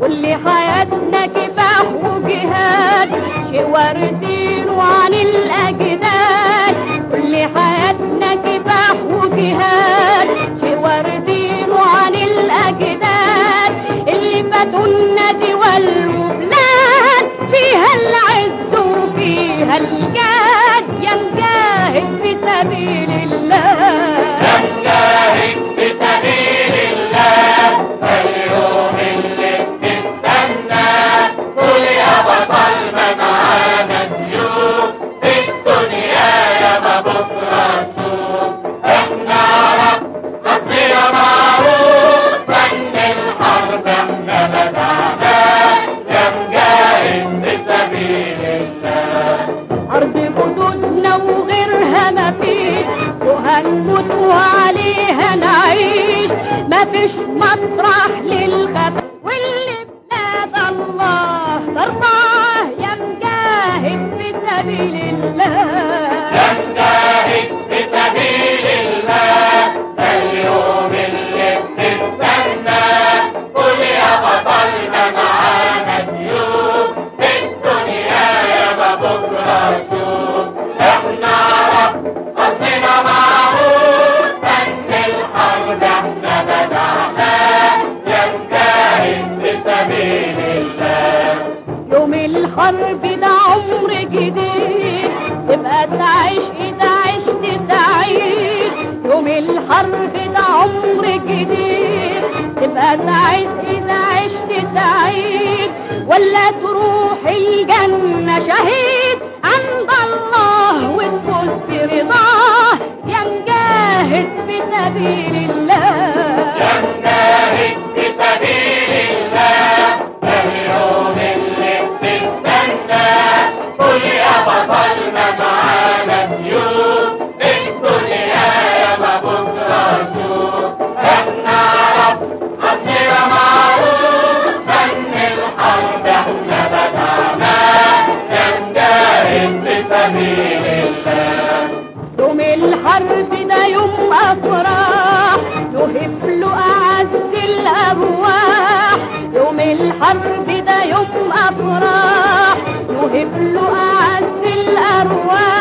كل حياتنا كفاح وجهاد شيء واردين عن الأجداد كل حياتنا كفاح وجهاد شيء واردين عن الأجداد اللي فاتونا دي والبلاد فيها العز وفيها الجاد يا مجاهد في سبيل الله نجاهد في سبيل الله اليوم اللي بتستنى قول يا بطل ما معانا سيوف في الدنيا يا ما بكره نشوف احنا رب ربنا معروف فن الحرب احنا بدعناه يا مجاهد في سبيل الله أرض حدودنا وغيرها مفيش وهنموت وعليها نعيش مفيش مطرح للخف واللي بلاد الله ترضاه يا مجاهد في سبيل الله نجاهد في سبيل الله اليوم اللي بتستنى قول يا بطل ما معانا سيوف في الدنيا يا ما بكره نشوف احنا رب قصدنا معروف فن الحرب احنا بدعناه يا مجاهد في سبيل الله يوم الحرب ده عمر جديد تبقى تعيش إذا عشت سعيد يوم الحرب ده عمر جديد تبقى تعيش إذا عشت سعيد ولا تروح الجنة شهيد عند الله وتفوز برضاه يا مجاهد في سبيل الله جناهد في سبيل الله اليوم اللي بتستنى قول يا بطل ما معانا سيوف في الدنيا يا ما بكره نشوف احنا رب قصدنا معروف فن الحرب احنا بدعناه نجاهد في سبيل الله يوم الحرب ده يوم أفراح نهب له أعز الأرواح يوم الحرب ده يوم أفراح نهب له أعز الأرواح